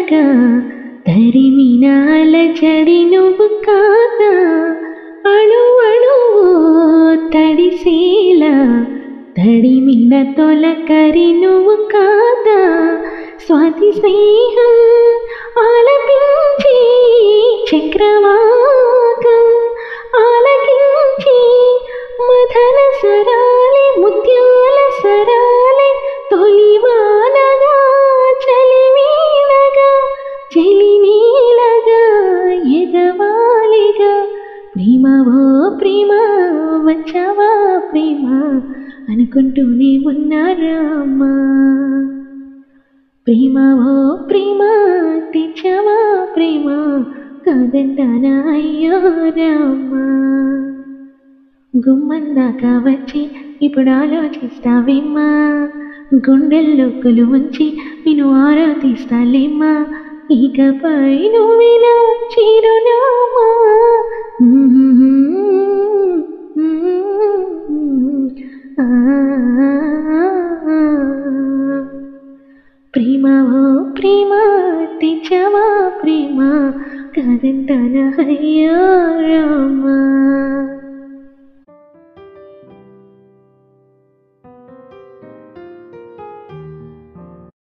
చల్లగా తరిమినాల చడి నువ్వు కాదా అణు అణువు తడిసేలా తడిమిన తొలకరి నువ్వు కాదా స్వాతి స్నేహం ఆలపించి చక్రవాకం ఆలకించి మదన సరాలే ముత్యాల సరాలే తొలివానగా చలివీలగా చెలినీలగా ఎదవాలిగా ప్రేమ ఓ ప్రేమ వచ్చావా ప్రేమ అనుకుంటూనే ఉన్నారామా ప్రేమ ఓ ప్రేమ తెచ్చవా ప్రేమ కాదంటానా అయ్యో రామా గుమ్మందాకా వచ్చి ఇప్పుడు ఆలోచిస్తావేమ్మా గుండెల్లో కొలు ఉంచి నేను ఆరాధిస్తాలేమ్మా ఇకపై నువ్వినా చిరునామా ప్రేమ ఓ ప్రేమ తెచ్చవా ప్రేమ కాదంటానా అయ్యో రామా